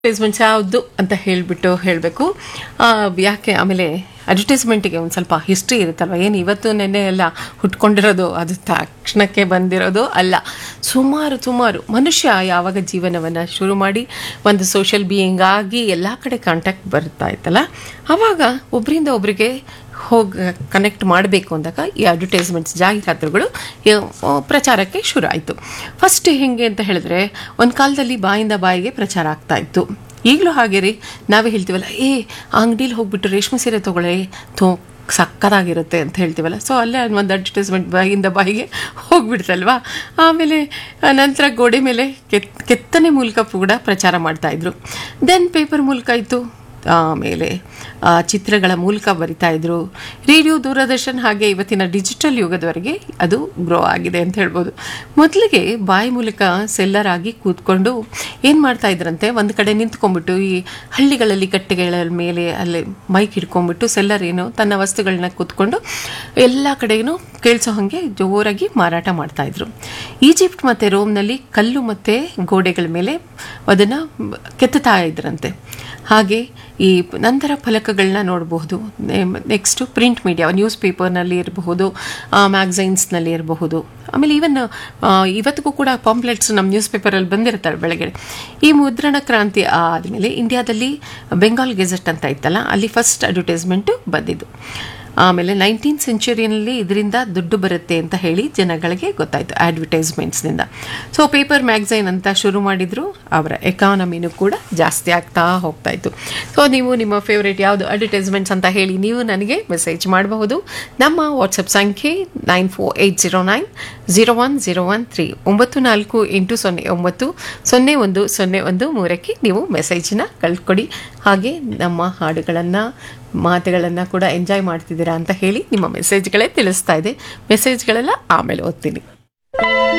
advertisements ಯಾವುದು ಅಂತ ಹೇಳಿಬಿಟ್ಟು ಹೇಳಬೇಕು ಯಾಕೆ ಆಮೇಲೆ ಅಡ್ವರ್ಟೈಸ್ಮೆಂಟಿಗೆ ಒಂದು ಸ್ವಲ್ಪ ಹಿಸ್ಟ್ರಿ ಇರುತ್ತಲ್ವ ಏನು ಇವತ್ತು ನೆನ್ನೆ ಎಲ್ಲ ಹುಟ್ಕೊಂಡಿರೋದು ಅದು ತಕ್ಷಣಕ್ಕೆ ಬಂದಿರೋದು ಅಲ್ಲ ಸುಮಾರು ಸುಮಾರು ಮನುಷ್ಯ ಯಾವಾಗ ಜೀವನವನ್ನು ಶುರು ಮಾಡಿ ಒಂದು ಸೋಷಿಯಲ್ ಬೀಯಿಂಗ್ ಆಗಿ ಎಲ್ಲ ಕಡೆ ಕಾಂಟ್ಯಾಕ್ಟ್ ಬರ್ತಾ ಇತ್ತಲ್ಲ ಆವಾಗ ಒಬ್ಬರಿಂದ ಒಬ್ಬರಿಗೆ ಹೋಗಿ ಕನೆಕ್ಟ್ ಮಾಡಬೇಕು ಅಂದಾಗ ಈ ಅಡ್ವರ್ಟೈಸ್ಮೆಂಟ್ಸ್ ಜಾಹೀರಾತುಗಳು ಯ- ಪ್ರಚಾರಕ್ಕೆ ಶುರು ಆಯಿತು ಫಸ್ಟ್ ಹೆಂಗೆ ಅಂತ ಹೇಳಿದ್ರೆ ಒಂದು ಕಾಲದಲ್ಲಿ ಬಾಯಿಂದ ಬಾಯಿಗೆ ಪ್ರಚಾರ ಆಗ್ತಾ ಇತ್ತು ಈಗಲೂ ಹಾಗೆ ರೀ ನಾವೇ ಹೇಳ್ತೀವಲ್ಲ ಏ ಅಂಗಡೀಲಿ ಹೋಗ್ಬಿಟ್ಟು ರೇಷ್ಮೆ ಸೀರೆ ತೊಗೊಳ್ಳೆ ತೋ ಸಕ್ಕತ್ತಾಗಿರುತ್ತೆ ಅಂತ ಹೇಳ್ತೀವಲ್ಲ ಸೊ ಅಲ್ಲೇ ಒಂದು ಅಡ್ವರ್ಟೈಸ್ಮೆಂಟ್ ಬಾಯಿಂದ ಬಾಯಿಗೆ ಹೋಗ್ಬಿಡ್ತಲ್ವಾ ಆಮೇಲೆ ಆ, ನಂತರ ಗೋಡೆ ಮೇಲೆ ಕೆತ್ ಕೆತ್ತನೆ ಮೂಲಕ ಕೂಡ ಪ್ರಚಾರ ಮಾಡ್ತಾಯಿದ್ರು ದೆನ್ ಪೇಪರ್ ಮೂಲಕ ಇತ್ತು ಆಮೇಲೆ ಆ, ಚಿತ್ರಗಳ ಮೂಲಕ ಬರಿತಾ ಇದ್ರು ರೇಡಿಯೋ ದೂರದರ್ಶನ ಹಾಗೆ ಇವತ್ತಿನ ಡಿಜಿಟಲ್ ಯುಗದವರೆಗೆ ಅದು ಗ್ರೋ ಆಗಿದೆ ಅಂತ ಹೇಳ್ಬೋದು ಮೊದಲಿಗೆ ಬಾಯಿ ಮೂಲಕ ಸೆಲ್ಲರ್ ಆಗಿ ಕೂತ್ಕೊಂಡು ಏನು ಮಾಡ್ತಾ ಇದ್ರಂತೆ ಒಂದು ಕಡೆ ನಿಂತ್ಕೊಂಡ್ಬಿಟ್ಟು ಈ ಹಳ್ಳಿಗಳಲ್ಲಿ ಕಟ್ಟೆಗಳ ಮೇಲೆ ಅಲ್ಲಿ ಮೈಕ್ ಹಿಡ್ಕೊಂಡ್ಬಿಟ್ಟು ಸೆಲ್ಲರ್ ಏನು ತನ್ನ ವಸ್ತುಗಳನ್ನ ಕೂತ್ಕೊಂಡು ಎಲ್ಲ ಕಡೆಗೂ ಕೇಳಿಸೋ ಹಾಗೆ ಜೋರಾಗಿ ಮಾರಾಟ ಮಾಡ್ತಾ ಇದ್ರು ಈಜಿಪ್ಟ್ ಮತ್ತು ರೋಮ್ನಲ್ಲಿ ಕಲ್ಲು ಮತ್ತು ಗೋಡೆಗಳ ಮೇಲೆ ಅದನ್ನು ಕೆತ್ತುತ್ತಾ ಇದ್ರಂತೆ ಹಾಗೆ ಈ ನಂತರ ಫಲಕಗಳನ್ನ ನೋಡಬಹುದು ನೆಕ್ಸ್ಟು ಪ್ರಿಂಟ್ ಮೀಡಿಯಾ ನ್ಯೂಸ್ ಪೇಪರ್ನಲ್ಲಿ ಇರಬಹುದು ಮ್ಯಾಗಝೈನ್ಸ್ನಲ್ಲಿ ಇರಬಹುದು ಆಮೇಲೆ ಈವನ್ ಇವತ್ತಿಗೂ ಕೂಡ ಪಾಂಪ್ಲೆಟ್ಸ್ ನಮ್ಮ ನ್ಯೂಸ್ ಪೇಪರಲ್ಲಿ ಬಂದಿರ್ತಾರೆ ಬೆಳಗ್ಗೆ ಈ ಮುದ್ರಣ ಕ್ರಾಂತಿ ಆದಮೇಲೆ ಇಂಡಿಯಾದಲ್ಲಿ ಬೆಂಗಾಲ್ ಗೆಜೆಟ್ ಅಂತ ಇತ್ತಲ್ಲ ಅಲ್ಲಿ ಫಸ್ಟ್ ಅಡ್ವರ್ಟೈಸ್ಮೆಂಟು ಬಂದಿದ್ದು ಆಮೇಲೆ ನೈನ್ಟೀನ್ ಸೆಂಚುರಿಯಲ್ಲಿ ಇದರಿಂದ ದುಡ್ಡು ಬರುತ್ತೆ ಅಂತ ಹೇಳಿ ಜನಗಳಿಗೆ ಗೊತ್ತಾಯಿತು ಅಡ್ವರ್ಟೈಸ್ಮೆಂಟ್ಸ್ನಿಂದ ಸೊ ಪೇಪರ್ ಮ್ಯಾಗಝೈನ್ ಅಂತ ಶುರು ಮಾಡಿದ್ರು ಅವರ ಎಕಾನಮಿನೂ ಕೂಡ ಜಾಸ್ತಿ ಆಗ್ತಾ ಹೋಗ್ತಾ ಇತ್ತು ಸೊ ನೀವು ನಿಮ್ಮ ಫೇವ್ರೇಟ್ ಯಾವುದು ಅಡ್ವರ್ಟೈಸ್ಮೆಂಟ್ಸ್ ಅಂತ ಹೇಳಿ ನೀವು ನನಗೆ ಮೆಸೇಜ್ ಮಾಡಬಹುದು ನಮ್ಮ ವಾಟ್ಸಪ್ ಸಂಖ್ಯೆ nine four eight zero nine zero one zero one three ಒಂಬತ್ತು ನಾಲ್ಕು ಎಂಟು ಸೊನ್ನೆ ಒಂಬತ್ತು ಸೊನ್ನೆ ಒಂದು ಸೊನ್ನೆ ಒಂದು ಮೂರಕ್ಕೆ ನೀವು ಮೆಸೇಜನ್ನ ಕಳ್ಕೊಡಿ ಹಾಗೆ ನಮ್ಮ ಹಾಡುಗಳನ್ನು ಮಾತುಗಳನ್ನು ಕೂಡ ಎಂಜಾಯ್ ಮಾಡ್ತಿದ್ದೀರಾ ಅಂತ ಹೇಳಿ ನಿಮ್ಮ ಮೆಸೇಜ್ಗಳೇ ತಿಳಿಸ್ತಾ ಇದೆ ಮೆಸೇಜ್ಗಳೆಲ್ಲ ಆಮೇಲೆ ಓದ್ತೀನಿ